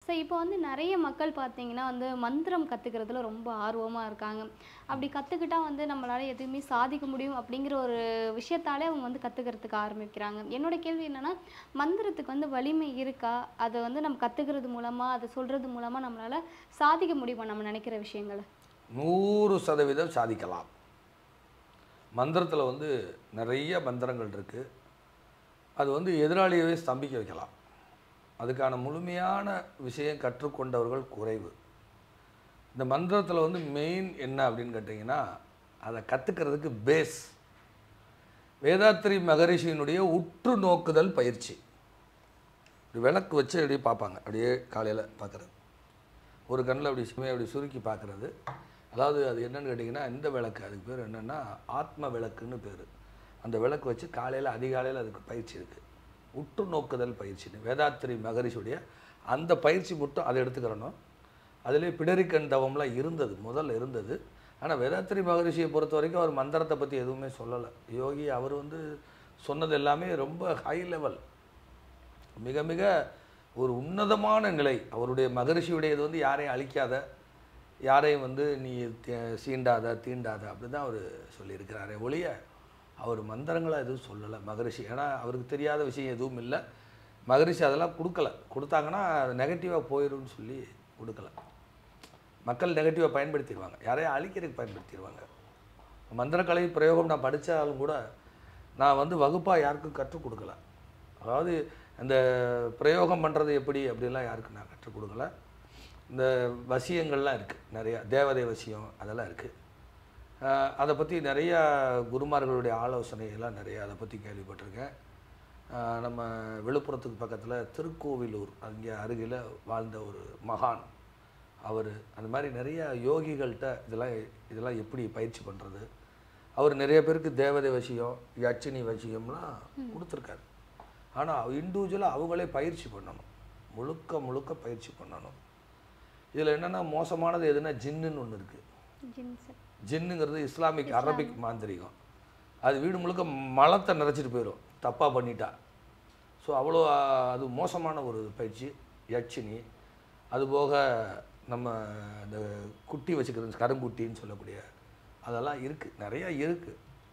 so இப்போ வந்து நிறைய மக்கள் பார்த்தீங்கன்னா வந்து மந்திரம் கற்றுக்கிறதுல ரொம்ப ஆர்வமாக இருக்காங்க அப்படி கற்றுக்கிட்டா வந்து நம்மளால் எதுவுமே சாதிக்க முடியும் அப்படிங்கிற ஒரு விஷயத்தாலே அவங்க வந்து கற்றுக்கிறதுக்கு ஆரம்பிக்கிறாங்க என்னோட கேள்வி என்னன்னா மந்திரத்துக்கு வந்து வலிமை இருக்கா அதை வந்து நம்ம கற்றுக்கிறது மூலமாக அதை சொல்கிறது மூலமாக நம்மளால் சாதிக்க முடியுமா நம்ம நினைக்கிற விஷயங்களை நூறு சதவீதம் சாதிக்கலாம் மந்திரத்தில் வந்து நிறைய மந்திரங்கள் இருக்குது அது வந்து எதிராளியவே ஸ்தம்பிக்க வைக்கலாம் அதுக்கான முழுமையான விஷயம் கற்றுக்கொண்டவர்கள் குறைவு இந்த மந்திரத்தில் வந்து மெயின் என்ன அப்படின்னு கேட்டிங்கன்னா அதை கற்றுக்கிறதுக்கு பேஸ் வேதாத்திரி மகரிஷியினுடைய உற்று நோக்குதல் பயிற்சி இப்படி விளக்கு வச்சு அப்படியே பார்ப்பாங்க அப்படியே காலையில் பார்க்குறது ஒரு கண்ணில் அப்படி சுமையை அப்படி சுருக்கி பார்க்குறது அதாவது அது என்னன்னு கேட்டிங்கன்னா இந்த விளக்கு அதுக்கு பேர் என்னென்னா ஆத்ம விளக்குன்னு பேர் அந்த விளக்கு வச்சு காலையில் அதிகாலையில் அதுக்கு பயிற்சி இருக்குது உற்று நோக்குதல் பயிற்சின்னு வேதாத்திரி மகரிஷியுடைய அந்த பயிற்சி மட்டும் அதை எடுத்துக்கிறணும் அதிலே பிடரிக்கண் தவம்லாம் இருந்தது முதல்ல இருந்தது ஆனால் வேதாத்திரி மகரிஷியை பொறுத்த வரைக்கும் அவர் மந்திரத்தை பற்றி எதுவுமே சொல்லலை யோகி அவர் வந்து சொன்னது எல்லாமே ரொம்ப ஹை லெவல் மிக மிக ஒரு உன்னதமான நிலை அவருடைய மகரிஷியுடைய இது வந்து யாரையும் அழிக்காத யாரையும் வந்து நீ தே- சீண்டாத தீண்டாத அப்படி தான் அவர் சொல்லியிருக்கிறாரே ஒழிய அவர் மந்திரங்களை எதுவும் சொல்லலை மகரிஷி ஏன்னா அவருக்கு தெரியாத விஷயம் எதுவும் இல்லை மகரிஷி அதெல்லாம் கொடுக்கல கொடுத்தாங்கன்னா நெகட்டிவாக போயிடும்னு சொல்லி கொடுக்கல மக்கள் நெகட்டிவாக பயன்படுத்திடுவாங்க யாரையும் அழிக்கிறதுக்கு பயன்படுத்திடுவாங்க மந்திரக்கலை பிரயோகம் நான் படித்தாலும் கூட நான் வந்து வகுப்பாக யாருக்கும் கற்றுக் கொடுக்கல அதாவது அந்த பிரயோகம் பண்ணுறது எப்படி அப்படிலாம் யாருக்கும் நான் கற்றுக் கொடுக்கல இந்த வசியங்கள்லாம் இருக்குது நிறையா தேவதை வசியம் அதெல்லாம் இருக்குது அதை பற்றி நிறையா குருமார்களுடைய ஆலோசனை எல்லாம் நிறையா அதை பற்றி கேள்விப்பட்டிருக்கேன் ஆஹ் நம்ம விழுப்புரத்துக்கு பக்கத்தில் திருக்கோவிலூர் அங்கே அருகில் வாழ்ந்த ஒரு மகான் அவர் அந்த மாதிரி நிறைய யோகிகள்கிட்ட இதெல்லாம் இதெல்லாம் எப்படி பயிற்சி பண்ணுறது அவர் நிறைய பேருக்கு தேவதை வசியம் யட்சினி வசியம்லாம் கொடுத்துருக்காரு ஆனால் இண்டிவிஜுவலாக அவங்களே பயிற்சி பண்ணணும் முழுக்க முழுக்க பயிற்சி பண்ணணும் இதில் என்னென்னா மோசமானது எதுனா ஜின்னுன்னு ஒன்று இருக்குது ஜின்ஸ் ஜின்னுங்கிறது இஸ்லாமிக் அரபிக் மாந்திரிகம் அது வீடு முழுக்க மலத்தை நிறைச்சிட்டு போயிடும் தப்பாக பண்ணிட்டா ஸோ அவ்வளோ ஆ, அது மோசமான ஒரு பயிற்சி யட்சினி அதுபோக நம்ம இந்த குட்டி வச்சுக்கிறது கருங்குட்டின்னு சொல்லக்கூடிய அதெல்லாம் இருக்குது நிறையா இருக்குது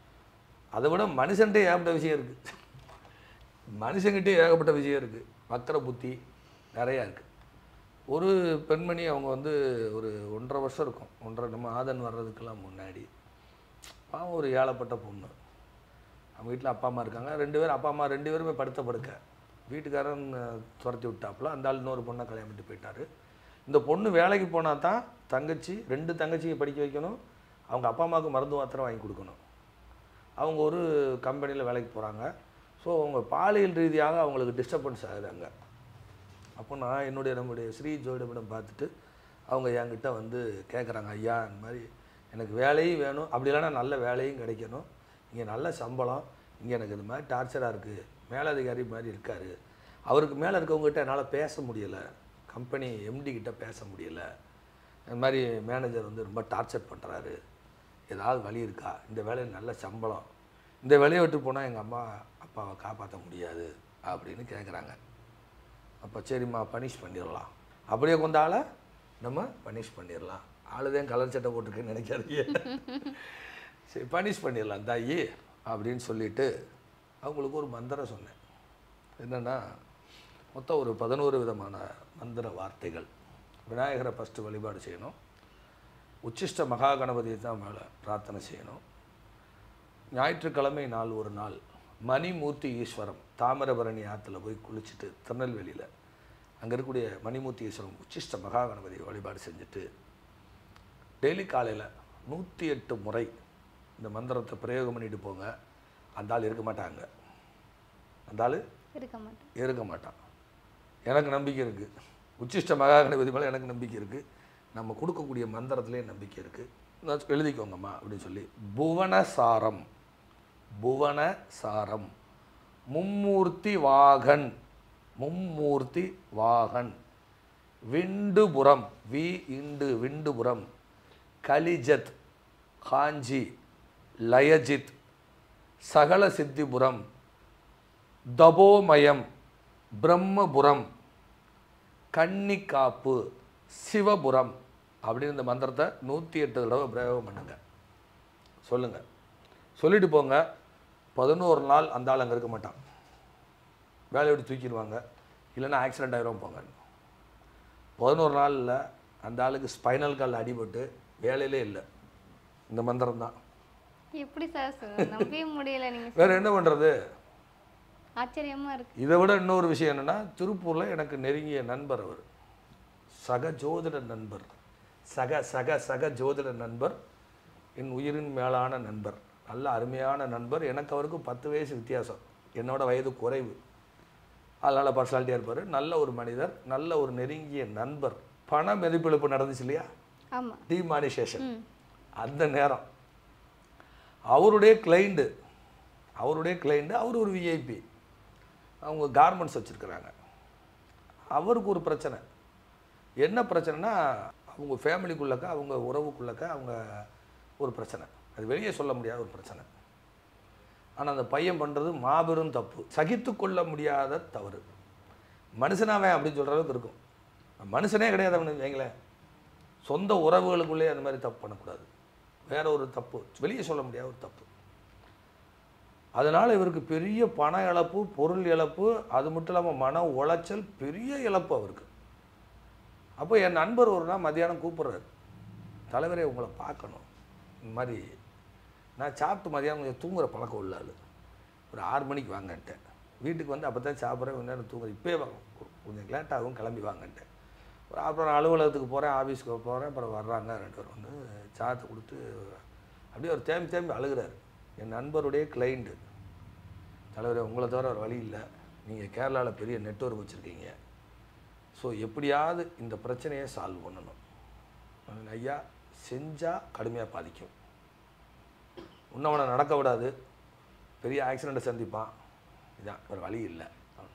அதை விட மனுஷன்ட்டே ஏகப்பட்ட விஷயம் இருக்குது மனுஷங்கிட்டே ஏகப்பட்ட விஷயம் இருக்குது வக்கர புத்தி நிறையா இருக்குது ஒரு பெண்மணி அவங்க வந்து ஒரு ஒன்றரை வருஷம் இருக்கும் ஒன்றரை நம்ம ஆதன் வர்றதுக்கெல்லாம் முன்னாடி பாவம் ஒரு ஏழப்பட்ட பொண்ணு அவங்க வீட்டில் அப்பா அம்மா இருக்காங்க ரெண்டு பேரும் அப்பா அம்மா ரெண்டு பேருமே படுத்த படுக்க வீட்டுக்காரன் அஹ், துரத்தி விட்டாப்புல அந்த ஆள் இன்னொரு பொண்ணை கல்யாணம் பண்ணிட்டு போயிட்டாரு இந்த பொண்ணு வேலைக்கு போனால் தான் தங்கச்சி ரெண்டு தங்கச்சியை படிக்க வைக்கணும் அவங்க அப்பா அம்மாவுக்கு மருந்து மாத்திரம் வாங்கி கொடுக்கணும் அவங்க ஒரு கம்பெனியில் வேலைக்கு போகிறாங்க ஸோ அவங்க பாலியல் ரீதியாக அவங்களுக்கு டிஸ்டர்பன்ஸ் ஆகுது அங்கே அப்போ நான் என்னுடைய நம்முடைய ஸ்ரீ ஜோதிடமிடம் பார்த்துட்டு அவங்க என்கிட்ட வந்து கேட்குறாங்க ஐயா இந்த மாதிரி எனக்கு வேலையும் வேணும் அப்படி இல்லைன்னா நல்ல வேலையும் கிடைக்கணும் இங்கே நல்ல சம்பளம் இங்கே எனக்கு இது மாதிரி டார்ச்சராக இருக்குது மேலதிகாரி மாதிரி இருக்கார் அவருக்கு மேலே இருக்கவங்ககிட்ட என்னால் பேச முடியலை கம்பெனி எம்டி கிட்ட பேச முடியலை இந்த மாதிரி மேனேஜர் வந்து ரொம்ப டார்ச்சர் பண்ணுறாரு ஏதாவது வழி இருக்கா இந்த வேலையில் நல்ல சம்பளம் இந்த வேலையை விட்டு போனால் எங்கள் அம்மா அப்பாவை காப்பாற்ற முடியாது அப்படின்னு கேட்குறாங்க அப்போ சரிம்மா பனிஷ் பண்ணிடலாம் அப்படியே கொண்ட ஆளை நம்ம பனிஷ் பண்ணிடலாம் ஆளுதான் கலர் சட்டை போட்டிருக்கேன்னு நினைக்காதீங்க சரி பனிஷ் பண்ணிடலாம் தாயி அப்படின்னு சொல்லிட்டு அவங்களுக்கு ஒரு மந்திரம் சொன்னேன் என்னென்னா மொத்தம் ஒரு பதினோரு விதமான மந்திர வார்த்தைகள் விநாயகரை ஃபஸ்ட்டு வழிபாடு செய்யணும் உச்சிஷ்ட மகா கணபதியை தான் மேலே பிரார்த்தனை செய்யணும் ஞாயிற்றுக்கிழமை நாள் ஒரு நாள் மணிமூர்த்தி ஈஸ்வரம் தாமிரபரணி ஆற்றுல போய் குளிச்சுட்டு திருநெல்வேலியில் அங்கே இருக்கக்கூடிய மணிமூர்த்தி ஈஸ்வரம் உச்சிஷ்ட மகா கணபதியை வழிபாடு செஞ்சுட்டு டெய்லி காலையில் நூற்றி எட்டு முறை இந்த மந்திரத்தை பிரயோகம் பண்ணிட்டு போங்க அந்த ஆள் இருக்க மாட்டாங்க அந்த ஆள் இருக்க மாட்டேன் இருக்க மாட்டான் எனக்கு நம்பிக்கை இருக்குது உச்சிஷ்ட மகா கணபதி மேலே எனக்கு நம்பிக்கை இருக்குது நம்ம கொடுக்கக்கூடிய மந்திரத்துலேயே நம்பிக்கை இருக்குது எழுதிக்கோங்கம்மா அப்படின்னு சொல்லி புவனசாரம் புவனசாரம் மும்மூர்த்தி வாகன் மும்மூர்த்தி வாகன் விண்டுபுரம் வி இண்டு விண்டுபுரம் கலிஜத் காஞ்சி லயஜித் சகல சித்திபுரம் தபோமயம் பிரம்மபுரம் கன்னிக்காப்பு சிவபுரம் அப்படின்னு இந்த மந்திரத்தை நூற்றி எட்டு தடவை பிரயோகம் பண்ணுங்க சொல்லுங்க சொல்லிட்டு போங்க பதினோரு நாள் அந்த ஆள் அங்கே இருக்க மாட்டான் வேலையை விட்டு தூக்கிடுவாங்க இல்லைன்னா ஆக்சிடென்ட் ஆயிரும் போங்க பதினோரு நாளில் அந்த ஆளுக்கு ஸ்பைனல் கால் அடிபட்டு வேலையிலே இல்லை இந்த மந்திரம் தான் எப்படி சார் சொல்ல நம்பவே முடியல நீங்க வேற என்ன பண்ணுறது ஆச்சரியமா இருக்கு இதை விட இன்னொரு விஷயம் என்னன்னா திருப்பூரில் எனக்கு நெருங்கிய நண்பர் அவர் சக ஜோதிட நண்பர் சக சக சக ஜோதிட நண்பர் என் உயிரின் மேலான நண்பர் நல்ல அருமையான நண்பர் எனக்கு அவருக்கு பத்து வயசு வித்தியாசம் என்னோட வயது குறைவு அதனால் பர்சனாலிட்டியாக இருப்பார் நல்ல ஒரு மனிதர் நல்ல ஒரு நெருங்கிய நண்பர் பண மதிப்பிழப்பு நடந்துச்சு இல்லையா ஆமா டிமானிசேஷன் ம் அந்த நேரம் அவருடைய கிளைண்ட்டு அவருடைய கிளைண்ட்டு அவர் ஒரு விஐபி அவங்க கார்மெண்ட்ஸ் வச்சுருக்குறாங்க அவருக்கு ஒரு பிரச்சனை என்ன பிரச்சனைனா அவங்க ஃபேமிலிக்குள்ளக்க அவங்க உறவுக்குள்ளக்க அவங்க ஒரு பிரச்சனை அது வெளியே சொல்ல முடியாத ஒரு பிரச்சனை ஆனால் அந்த பையன் பண்ணுறது மாபெரும் தப்பு சகித்து கொள்ள முடியாத தவறு மனுஷனாவே அப்படின்னு சொல்கிற அளவுக்கு இருக்கும் மனுஷனே கிடையாது அவனுக்கு வைங்களேன் சொந்த உறவுகளுக்குள்ளே அந்த மாதிரி தப்பு பண்ணக்கூடாது வேற ஒரு தப்பு வெளியே சொல்ல முடியாத ஒரு தப்பு அதனால் இவருக்கு பெரிய பண இழப்பு பொருள் இழப்பு அது மட்டும் இல்லாமல் மன உளைச்சல் பெரிய இழப்பு அவருக்கு அப்போ என் நண்பர் ஒரு நாள் மத்தியானம் கூப்பிட்றாரு தலைவரே உங்களை பார்க்கணும் இந்த மாதிரி நான் சாப்பிட்டு மதியானம் கொஞ்சம் தூங்குற பழக்கம் உள்ள ஆளு ஒரு ஆறு மணிக்கு வாங்கன்ட்டேன் வீட்டுக்கு வந்து அப்போ தான் சாப்பிட்றேன் கொஞ்ச நேரம் தூங்குறேன் இப்போயே வாங்க கொஞ்சம் லேட் ஆகும் கிளம்பி வாங்கன்ட்டேன் ஒரு அப்புறம் அலுவலகத்துக்கு போகிறேன் ஆஃபீஸ்க்கு போகிறேன் அப்புறம் வர்றாங்க ரெண்டு பேரும் வந்து சாத்தை கொடுத்து அப்படியே ஒரு தேம்பி தேம்பி அழுகிறாரு என் நண்பருடைய கிளைண்ட்டு தலைவரே உங்களை தவிர ஒரு வழி இல்லை நீங்கள் கேரளாவில் பெரிய நெட்வொர்க் வச்சுருக்கீங்க ஸோ எப்படியாவது இந்த பிரச்சனையை சால்வ் பண்ணணும் நான் ஐயா செஞ்சால் கடுமையாக பாதிக்கும் இன்னவனை நடக்க விடாது பெரிய ஆக்சிடெண்ட்டை சந்திப்பான் இதான் வேறு வழி இல்லை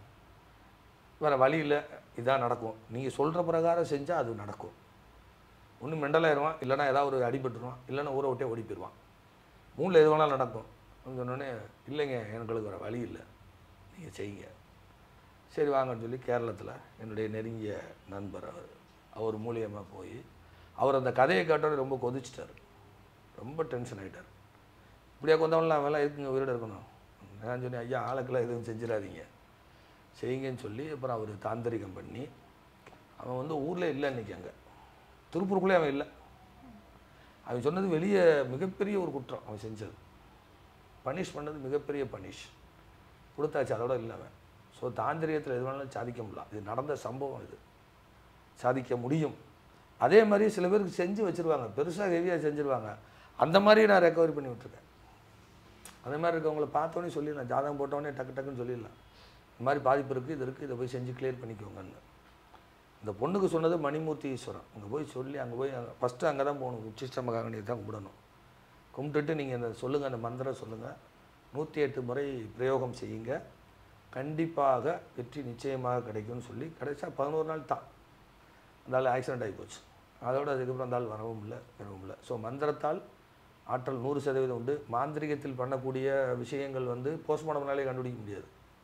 வேறு வழி இல்லை இதான் நடக்கும் நீங்கள் சொல்கிற பிரகாரம் செஞ்சால் அது நடக்கும் ஒன்று மெண்டலாயிருவான் இல்லைன்னா ஏதாவது ஒரு அடிபட்டுருவான் இல்லைன்னா ஊரை விட்டே ஓடி போயிடுவான் மூணில் எது வேணாலும் நடக்கும் அப்படின்னு சொன்னோடனே இல்லைங்க எங்களுக்கு வேறு வழி இல்லை நீங்கள் செய்யுங்க சரி வாங்கன்னு சொல்லி கேரளத்தில் என்னுடைய நெருங்கிய நண்பர் அவர் அவர் மூலியமாக போய் அவர் அந்த கதையை கேட்டோன்னே ரொம்ப கொதிச்சிட்டார் ரொம்ப டென்ஷன் ஆகிட்டார் இப்படியா கொண்டவன்லாம் அவெல்லாம் இருக்குங்க உயிரோட இருக்கணும் நான் சொன்னேன் ஐயா ஆளுக்கெல்லாம் எதுவும் செஞ்சிடாதீங்க செய்யுங்கன்னு சொல்லி அப்புறம் அவர் தாந்திரிகம் பண்ணி அவன் வந்து ஊரில் இல்லை இன்னைக்கு அங்கே திருப்பூருக்குள்ளே அவன் இல்லை அவன் சொன்னது வெளியே மிகப்பெரிய ஒரு குற்றம் அவன் செஞ்சது பனிஷ் பண்ணது மிகப்பெரிய பனிஷ் கொடுத்தாச்சு அதோட இல்லை அவன் ஸோ தாந்திரியத்தில் எது வேணாலும் சாதிக்க முடியல இது நடந்த சம்பவம் இது சாதிக்க முடியும் அதே மாதிரி சில பேருக்கு செஞ்சு வச்சுருவாங்க பெருசாக ஹெவியாக செஞ்சுருவாங்க அந்த மாதிரி நான் ரெக்கவரி பண்ணி விட்டுருக்கேன் அதே மாதிரி இருக்கவங்கள பார்த்தோன்னே சொல்லிடலாம் ஜாதகம் போட்டோன்னே டக்கு டக்குன்னு சொல்லிடலாம் இந்த மாதிரி பாதிப்பு இருக்குது இது இருக்குது இதை போய் செஞ்சு கிளியர் பண்ணிக்கோங்கன்னு இந்த பொண்ணுக்கு சொன்னது மணிமூர்த்தி ஈஸ்வரன் அங்கே போய் சொல்லி அங்கே போய் ஃபஸ்ட்டு அங்கே தான் போகணும் உச்சிஷ்டமகாங்கனியை தான் கும்பிடணும் கும்பிட்டுட்டு நீங்கள் இந்த சொல்லுங்கள் அந்த மந்திரம் சொல்லுங்கள் நூற்றி எட்டு முறை பிரயோகம் செய்யுங்க கண்டிப்பாக வெற்றி நிச்சயமாக கிடைக்கும்னு சொல்லி கடைசியாக பதினோரு நாள் தான் அந்த ஆள் ஆக்சிடென்ட் ஆகி போச்சு அதோட அதுக்கப்புறம் அந்த ஆள் வரவும் இல்லை வரவும் இல்லை ஸோ மந்திரத்தால் ஆற்றல் நூறு சதவீதம் உண்டு மாந்திரிகத்தில் பண்ணக்கூடிய விஷயங்கள் வந்து போஸ்ட்மார்ட்டம்னாலே கண்டுபிடிக்க முடியாது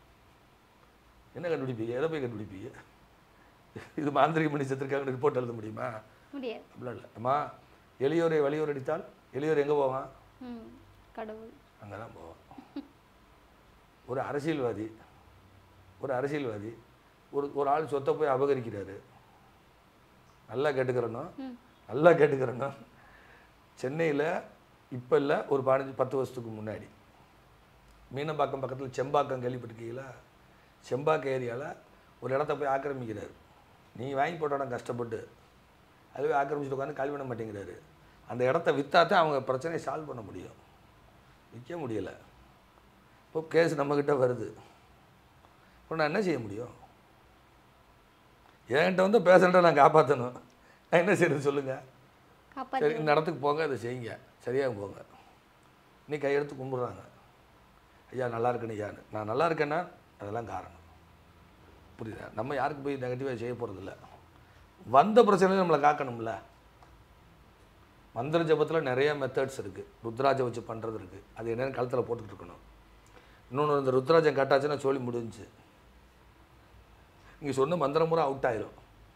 என்ன கண்டுபிடிப்பீங்க எதை போய் கண்டுபிடிப்பீங்க இது மாந்திரிகம் பண்ணி செத்துருக்காங்கன்னு ரிப்போர்ட் எழுத முடியுமா முடியாது அப்படிலாம் இல்லை அம்மா எளியோரை வலியோர் அடித்தால் எளியோர் எங்கே போவான் ம் கடவுள் அங்கே தான் போவான் ஒரு அரசியல்வாதி ஒரு அரசியல்வாதி ஒரு ஒரு ஆள் சொத்தை போய் அபகரிக்கிறாரு நல்லா கேட்டுக்கிறணும் ம் நல்லா கேட்டுக்கிறணும் சென்னையில் இப்போ இல்லை ஒரு பதினஞ்சு பத்து வருஷத்துக்கு முன்னாடி மீனம்பாக்கம் பக்கத்தில் செம்பாக்கம் கேள்விப்பட்டிருக்கீங்களா செம்பாக்கம் ஏரியாவில் ஒரு இடத்த போய் ஆக்கிரமிக்கிறாரு நீங்கள் வாங்கி போட்ட இடம் கஷ்டப்பட்டு அதுவே ஆக்கிரமிச்சுட்டு உட்காந்து காலி பண்ண மாட்டேங்கிறாரு அந்த இடத்த விற்றா தான் அவங்க பிரச்சனையை சால்வ் பண்ண முடியும் விற்க முடியலை இப்போ கேஸ் நம்மக்கிட்ட வருது இப்போ நான் என்ன செய்ய முடியும் என்கிட்ட வந்து பேஷண்ட்டை நான் காப்பாற்றணும் நான் என்ன செய்யறது சொல்லுங்கள் காப்பாற்றி சரி இந்த இடத்துக்கு போங்க அதை செய்யுங்க சரியாக போங்க நீ கையெடுத்து கும்பிட்றாங்க ஐயா நல்லா இருக்கணும் ஐயான்னு நான் நல்லா இருக்கேன்னா அதெல்லாம் காரணம் புரியுதா நம்ம யாருக்கு போய் நெகட்டிவாக செய்ய போகிறதில்ல வந்த பிரச்சனையும் நம்மளை காக்கணும்ல மந்திர ஜபத்தில் நிறைய மெத்தட்ஸ் இருக்குது ருத்ராஜை வச்சு பண்ணுறது இருக்குது அது என்னென்னு கழுத்தில் போட்டுக்கிட்டு இருக்கணும் இன்னொன்று இந்த ருத்ராஜம் கட்டாச்சுன்னா சொல்லி முடிஞ்சுச்சு நீங்கள் சொன்ன மந்திரம் முறை அவுட் ஆயிரும்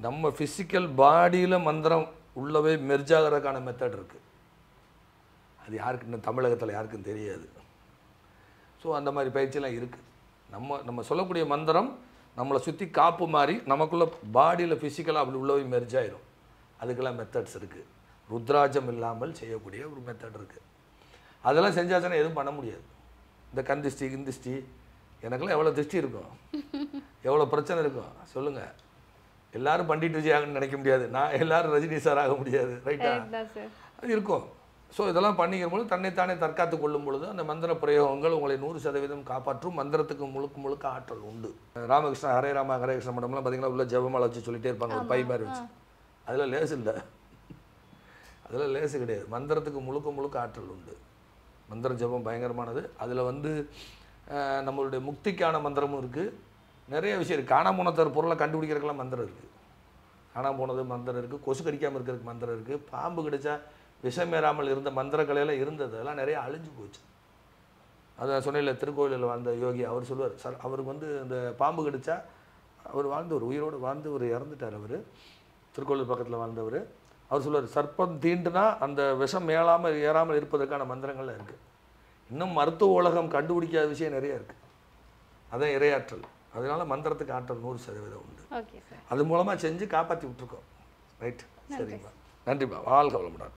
நம்ம ஃபிசிக்கல் பாடியில் மந்திரம் உள்ளவே மெர்ஜ் ஆகிறதுக்கான மெத்தட் இருக்குது அது யாருக்கு இன்னும் தமிழகத்தில் யாருக்கும் தெரியாது ஸோ அந்த மாதிரி பயிற்சியெல்லாம் இருக்குது நம்ம நம்ம சொல்லக்கூடிய மந்திரம் நம்மளை சுற்றி காப்பு மாதிரி நமக்குள்ள பாடியில் ஃபிசிக்கலாக அப்படி உள்ளவே மெர்ஜ் ஆயிரும் அதுக்கெல்லாம் மெத்தட்ஸ் இருக்குது ருத்ராஜம் இல்லாமல் செய்யக்கூடிய ஒரு மெத்தட் இருக்குது அதெல்லாம் செஞ்சாச்சுன்னா எதுவும் பண்ண முடியாது இந்த கண் திஷ்டி கின் திஷ்டி எனக்கெல்லாம் எவ்வளோ திருஷ்டி இருக்கும் எவ்வளோ பிரச்சனை இருக்கும் சொல்லுங்கள் எல்லாரும் பண்டிட் விஜய் ஆகணும்னு நினைக்க முடியாது நான் எல்லாரும் ரஜினி சார் ஆக முடியாது ரைட்டா தான் சார் அது இருக்கும் ஸோ இதெல்லாம் பண்ணிக்கிற பொழுது தன்னைத்தானே தற்காத்து கொள்ளும் பொழுது அந்த மந்திர பிரயோகங்கள் உங்களை நூறு சதவீதம் காப்பாற்றும் மந்திரத்துக்கு முழுக்க முழுக்க ஆற்றல் உண்டு ராமகிருஷ்ணா ஹரே ராமா ஹரே கிருஷ்ண மண்டம்லாம் பார்த்தீங்கன்னா உள்ள ஜெபமாலை வச்சு சொல்லிட்டே இருப்பாங்க ஒரு பை மாதிரி வச்சு அதில் லேசு இல்லை அதில் லேசு கிடையாது மந்திரத்துக்கு முழுக்க முழுக்க ஆற்றல் உண்டு மந்திர ஜெபம் பயங்கரமானது அதில் வந்து அஹ், நம்மளுடைய முக்திக்கான மந்திரமும் இருக்குது நிறைய விஷயம் இருக்குது காணாம போனத்தர் பொருளை கண்டுபிடிக்கிறதுக்கெல்லாம் மந்திரம் இருக்குது காணாம போனது மந்திரம் இருக்குது கொசு கடிக்காமல் இருக்கிறதுக்கு மந்திரம் இருக்குது பாம்பு கடிச்சா விஷம் ஏறாமல் இருந்த மந்திரக்கலையெல்லாம் இருந்தது அதெல்லாம் நிறைய அழிஞ்சு போச்சு அதான் சொன்னையில் திருக்கோயிலில் வாழ்ந்த யோகி அவர் சொல்லுவார் சார் அவருக்கு வந்து இந்த பாம்பு கடிச்சா அவர் வாழ்ந்தவர் உயிரோடு வாழ்ந்து ஒரு இறந்துட்டார் அவர் திருக்கோயில் பக்கத்தில் வாழ்ந்தவர் அவர் சொல்லுவார் சர்ப்பம் தீண்டுனா அந்த விஷம் மேலாமல் ஏறாமல் இருப்பதற்கான மந்திரங்கள்லாம் இருக்குது இன்னும் மருத்துவ உலகம் கண்டுபிடிக்காத விஷயம் நிறைய இருக்குது அதான் இரையாற்றல் அதனால மந்திரத்துக்கு ஆற்றல் நூறு சதவீதம் உண்டு ஓகே சார் அது மூலமாக செஞ்சு காப்பாற்றி விட்டுருக்கோம் ரைட் சரிம்மா நன்றிம்மா வாழ்க வளமுடன்